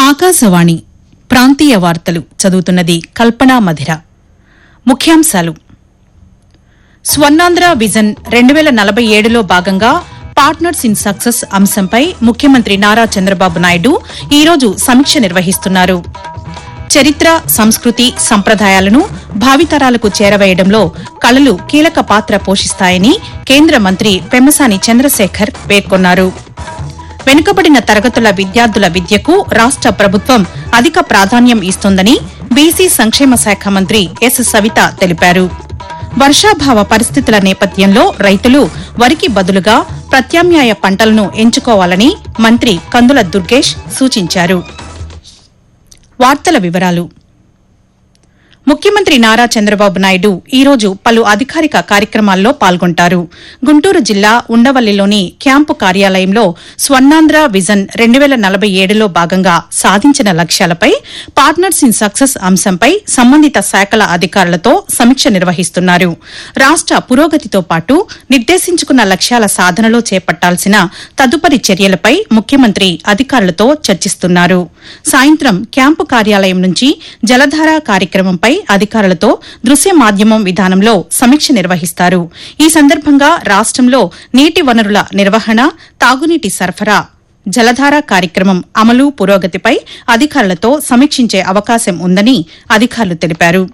ఆకాశవాణి ప్రాంతీయ వార్తలు చదువుతున్నది కల్పనా మధిర ముఖ్యాంశాలు స్వర్ణాంధ్ర విజన్ రెండు వేల నలభై ఏడులో భాగంగా పార్ట్నర్స్ ఇన్ సక్సెస్ అంశంపై ముఖ్యమంత్రి నారా చంద్రబాబు నాయుడు ఈరోజు సమీక్ష నిర్వహిస్తున్నారు చరిత్ర సంస్కృతి సంప్రదాయాలను భావితరాలకు చేరవేయడంలో కళలు కీలక పాత్ర పోషిస్తాయని కేంద్ర మంత్రి పెమ్మసాని చంద్రశేఖర్ పేర్కొన్నారు వెనుకబడిన తరగతుల విద్యార్థుల విద్యకు రాష్ట ప్రభుత్వం అధిక ప్రాధాన్యం ఇస్తోందని బీసీ సంక్షేమ శాఖ మంత్రి ఎస్ సవిత తెలిపారు వర్షాభావ పరిస్థితుల నేపథ్యంలో రైతులు వరికి బదులుగా ప్రత్యామ్నాయ పంటలను ఎంచుకోవాలని మంత్రి కందుల దుర్గేష్ సూచించారు వార్తల వివరాలు ముఖ్యమంత్రి నారా చంద్రబాబు నాయుడు ఈరోజు పలు అధికారిక కార్యక్రమాల్లో పాల్గొంటారు గుంటూరు జిల్లా ఉండవల్లిలోని క్యాంపు కార్యాలయంలో స్వర్ణాంధ్ర విజన్ రెండు వేల నలభై ఏడులో భాగంగా సాధించిన లక్ష్యాలపై పార్ట్నర్స్ ఇన్ సక్సెస్ అంశంపై సంబంధిత శాఖల అధికారులతో సమీక్ష నిర్వహిస్తున్నారు రాష్ట పురోగతితో పాటు నిర్దేశించుకున్న లక్ష్యాల సాధనలో చేపట్టాల్సిన తదుపరి చర్యలపై ముఖ్యమంత్రి అధికారులతో చర్చిస్తున్నారు సాయంత్రం క్యాంపు కార్యాలయం నుంచి జలధార కార్యక్రమంపై అధికారులతో దృశ్య మాధ్యమం విధానంలో సమీక్ష నిర్వహిస్తారు ఈ సందర్భంగా రాష్టంలో నీటి వనరుల నిర్వహణ తాగునీటి సరఫరా జలధార కార్యక్రమం అమలు పురోగతిపై అధికారులతో సమీక్షించే అవకాశం ఉందని అధికారులు తెలిపారు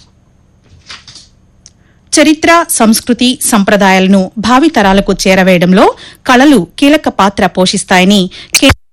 చరిత్ర సంస్కృతి సంప్రదాయాలను భావితరాలకు చేరవేయడంలో కళలు కీలక పాత్ర పోషిస్తాయని కేంద్ర